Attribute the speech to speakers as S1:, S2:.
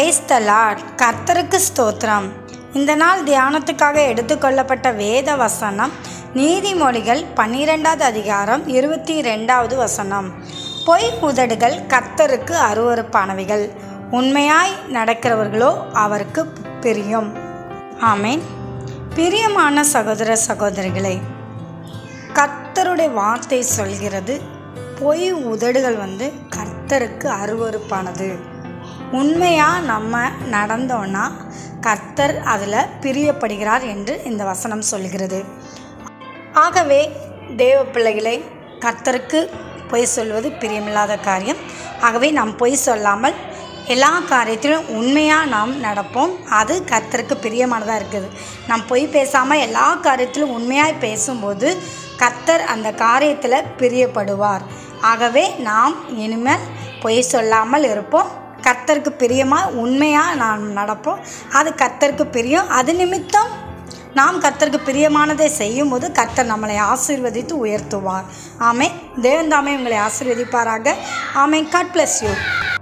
S1: praise the Lord கர்த்தருக்கு ஸ்தோத்திரம் இந்த நாள் தியானத்துக்காக எடுத்துக்கொள்ளப்பட்ட வேத வசனம் நீதிமொழிகள் பன்னிரெண்டாவது அதிகாரம் இருபத்தி ரெண்டாவது வசனம் பொய் உதடுகள் கர்த்தருக்கு அருவருப்பானவைகள் உண்மையாய் நடக்கிறவர்களோ அவருக்கு பிரியம் ஆமேன் பிரியமான சகோதர சகோதரிகளே கர்த்தருடைய வார்த்தை சொல்கிறது பொய் உதடுகள் வந்து கர்த்தருக்கு அருவருப்பானது உண்மையாக நம்ம நடந்தோன்னா கர்த்தர் அதில் பிரியப்படுகிறார் என்று இந்த வசனம் சொல்கிறது ஆகவே தேவ பிள்ளைகளே கர்த்தருக்கு பொய் சொல்வது பிரியமில்லாத காரியம் ஆகவே நாம் பொய் சொல்லாமல் எல்லா காரியத்திலும் உண்மையாக நாம் நடப்போம் அது கர்த்தருக்கு பிரியமானதாக இருக்குது நாம் பொய் பேசாமல் எல்லா காரியத்திலும் உண்மையாக பேசும்போது கர்த்தர் அந்த காரியத்தில் பிரியப்படுவார் ஆகவே நாம் இனிமேல் பொய் சொல்லாமல் இருப்போம் கர்த்தருக்கு பிரியமாக உண்மையாக நாம் நடப்போம் அது கர்த்தருக்கு பிரியம் அது நிமித்தம் நாம் கர்த்தருக்கு பிரியமானதை செய்யும்போது கர்த்தர் நம்மளை ஆசீர்வதித்து உயர்த்துவார் ஆமே தேவன் தாமே உங்களை ஆசீர்வதிப்பாராக ஆமே காட் பிளஸ் யூ